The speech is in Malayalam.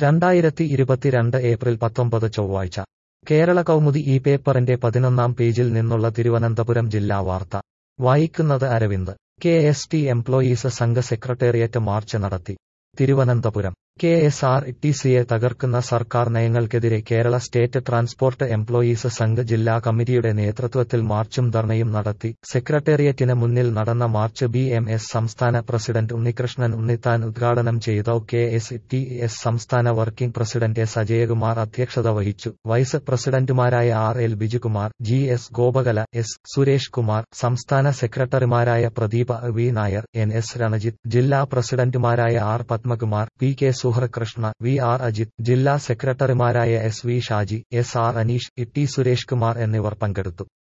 രണ്ടായിരത്തി ഇരുപത്തിരണ്ട് ഏപ്രിൽ പത്തൊമ്പത് ചൊവ്വാഴ്ച കേരള കൗമുദി ഈ പേപ്പറിന്റെ പതിനൊന്നാം പേജിൽ നിന്നുള്ള തിരുവനന്തപുരം ജില്ലാ വാർത്ത വായിക്കുന്നത് Aravind K S T employees Sangh secretariat march നടത്തി Thiruvananthapuram K S R T സിയെ തകർക്കുന്ന സർക്കാർ നയങ്ങൾക്കെതിരെ Kerala state transport employees Sangh ജില്ലാ കമ്മിറ്റിയുടെ നേതൃത്വത്തിൽ മാർച്ചും ധർണയും നടത്തി സെക്രട്ടേറിയറ്റിന് മുന്നിൽ നടന്ന മാർച്ച് ബി എം എസ് സംസ്ഥാന പ്രസിഡന്റ് ഉണ്ണികൃഷ്ണൻ ഉണ്ണിത്താൻ ഉദ്ഘാടനം ചെയ്ത കെ എസ് ടി എസ് സംസ്ഥാന വർക്കിംഗ് പ്രസിഡന്റ് എസ് അജയകുമാർ അധ്യക്ഷത വഹിച്ചു വൈസ് പ്രസിഡന്റുമാരായ R L Bijukumar G S Gopakala S Suresh Kumar സംസ്ഥാന സെക്രട്ടറിമാരായ Pradeepa V Nair N S Ranjith ജില്ലാ പ്രസിഡന്റുമാരായ R Padmakumar P K Suhrukrishna V R Ajith ജില്ലാ സെക്രട്ടറിമാരായ S V Shaji S R Aneesh E T Suresh Kumar എന്നിവർ പങ്കെടുത്തു